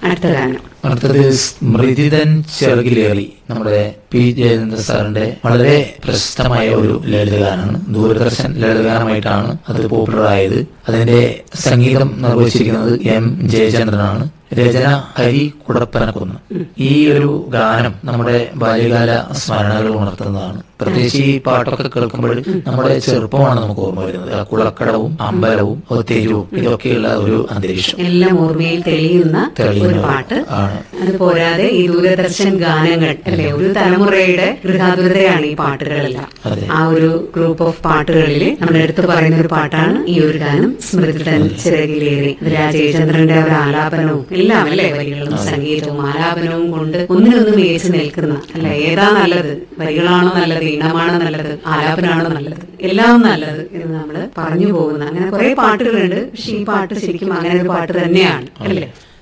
അടുത്ത ഗാനം അടുത്തത് സ്മൃതിതൻ ചെറുകിലേറി നമ്മുടെ പി ജയചന്ദ്ര സാറിന്റെ വളരെ പ്രശസ്തമായ ഒരു ലളിതഗാനമാണ് ദൂരദർശൻ ലളിതഗാനമായിട്ടാണ് അത് പോപ്പുലർ ആയത് അതിന്റെ സംഗീതം നിർവഹിച്ചിരിക്കുന്നത് എം ജയചന്ദ്രനാണ് രചന ഹരി കുടപ്പനക്കുന്ന് ഈ ഒരു ഗാനം നമ്മുടെ ബാല്യകാല സ്മരണകൾ ഉണർത്തുന്നതാണ് പ്രത്യേകിച്ച് ഈ പാട്ടൊക്കെ കേൾക്കുമ്പോൾ നമ്മുടെ ചെറുപ്പമാണ് നമുക്ക് ഓർമ്മ വരുന്നത് ആ കുളക്കടവും അമ്പലവും ഒത്തേരുവും ഇതൊക്കെയുള്ള ഒരു അന്തരീക്ഷം എല്ലാം ഓർമ്മയിൽ തെളിയുന്ന ഒരു തെളിയുന്ന പാട്ട് ആണ് അത് പോരാതെ ഈ ദൂരദർശൻ ഗാനങ്ങൾ അല്ലെ ഒരു തലമുറയുടെ ഗൃഹാതുരതയാണ് ഈ പാട്ടുകളെല്ലാം അതെ. ആ ഒരു ഗ്രൂപ്പ് ഓഫ് പാട്ടുകളിൽ നമ്മൾ എടുത്തു പറയുന്ന ഒരു പാട്ടാണ് ഈ ഒരു ഗാനം സ്മൃതിതൻ ചിറകിലേറി ഇത് രാജേന്ദ്രന്റെ ഒരു ആലാപനവും എല്ലാം അല്ലെ വരികളും സംഗീതവും ആലാപനവും കൊണ്ട് ഒന്നിനൊന്ന് മികച്ചു നിൽക്കുന്ന അല്ലെ ഏതാ നല്ലത് വരികളാണോ നല്ലത് ഈണമാണോ നല്ലത് ആലാപനമാണോ നല്ലത് എല്ലാം നല്ലത് എന്ന് നമ്മൾ പറഞ്ഞു പോകുന്ന അങ്ങനെ കുറെ പാട്ടുകളുണ്ട് പക്ഷെ ഈ പാട്ട് ശരിക്കും അങ്ങനെ ഒരു പാട്ട് തന്നെയാണ് അല്ലേ